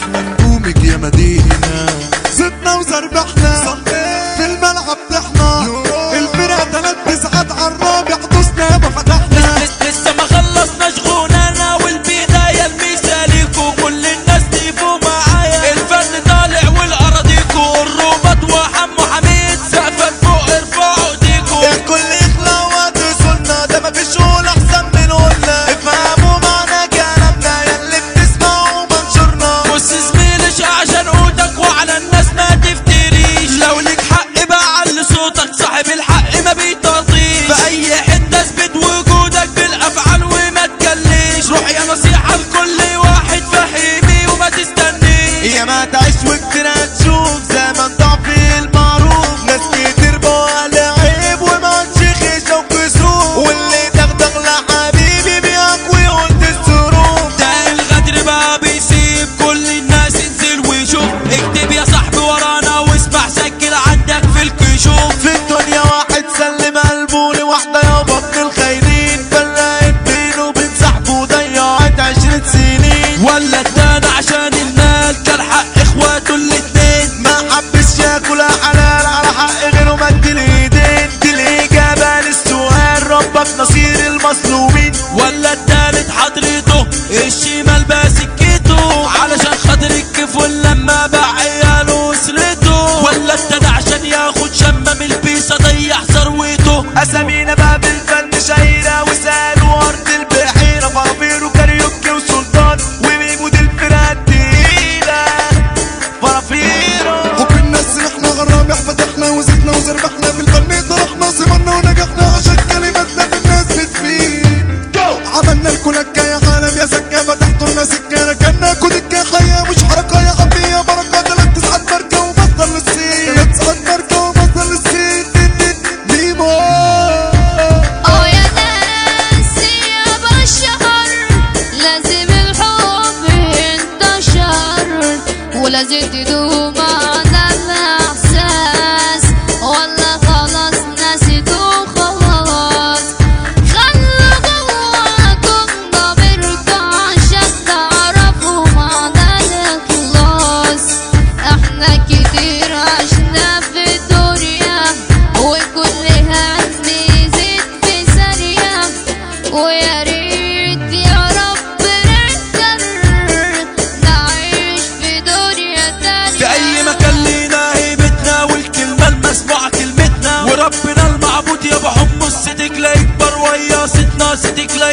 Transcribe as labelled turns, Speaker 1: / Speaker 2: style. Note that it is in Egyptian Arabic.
Speaker 1: احنا نجومك يا مدينة زدنا وزربحنا في الملعب طحنا الفرقة تلات تسعات عالرابع دوسنا يابا فتحنا
Speaker 2: لس- لسه ما خلصناش غنانا والبداية المثاليكو كل الناس تيفوا معايا الفن طالع والأراضيكو الروبات وحمو حميد سقفا فوق ارفعوا ايديكو
Speaker 3: الكل يخلع وتصلنا ده مفيش قول احسن من قولنا افهموا معنى كلامنا ياللي بتسمعوا منشورنا
Speaker 2: بص زميلش عشان قوتك وعلى الناس ما تفتريش لو ليك حق بقى علي صوتك صاحب الحق ما بيطاطيش في اي حتة اثبت وجودك بالافعال وما تجليش روح يا نصيحة لكل واحد فهمي وما تستنيش
Speaker 3: يا ما تعيش وكتير هتشوف زمن ضعف المعروف ناس كتير بقى عيب وما تشيخش وكسوف واللي دغدغ لحبيبي بيقوي قلت الظروف
Speaker 2: ده الغدر بقى بيسيب كل الناس انزل وشوف اكتب يا صاحبي ورانا واسمع سجل عندك في الكشوف
Speaker 3: في الدنيا واحد سلم قلبه لواحدة يابا من الخاينين فرقت بينه وبين صاحبه وضيعت عشرة سنين
Speaker 2: ولا التاني عشان المال كان حق اخواته الاتنين
Speaker 3: ما حبش ياكل حلال على حق غيره مد الايدين دي الاجابة للسؤال ربك نصير المظلومين
Speaker 2: ولا التالت حضرته الشمال بسكته علشان خاطر الكفول لما باع عياله واسرته ولا التاني عشان ياخد شمة من البيسة ضيع ثروته
Speaker 3: اسامينا بقى بالفن شهيرة وسالوا ارض البحيرة فرافير وكاريوكي وسلطان وميمود الفرقة التقيلة فرافيرو
Speaker 1: حب الناس احنا غرامح فتحنا وزدنا وزربحنا في الفن طرحنا صبرنا ونجحنا عشان كلماتنا في الناس بتفيد عملنا الكلكة يا عالم يا سكة فتحتوا لنا سكة ركنا كودكة حياة مش حركة يا عمي يا بركة تلات تسعة بركة وبطل الصين تلات تسعة بركة وبطل الصين ديمو
Speaker 4: اه يا ناس يا بشر لازم الحب ينتشر ولازم تدوم على الاحساس ولا خلاص نسيتوا خلاص خلوا جواكم ضميركم عشان تعرفوا معنى الاخلاص احنا كتير عشنا في الدنيا وكل هم يزيد في ثانية ويا ريت يا رب نقدر نعيش في دنيا تانية
Speaker 2: في اي مكان لينا هيبتنا والكلمة المسموعة كلمتنا وربنا المعبود يا ابو حمص صدق لا يكبر ويا ستنا صدق لا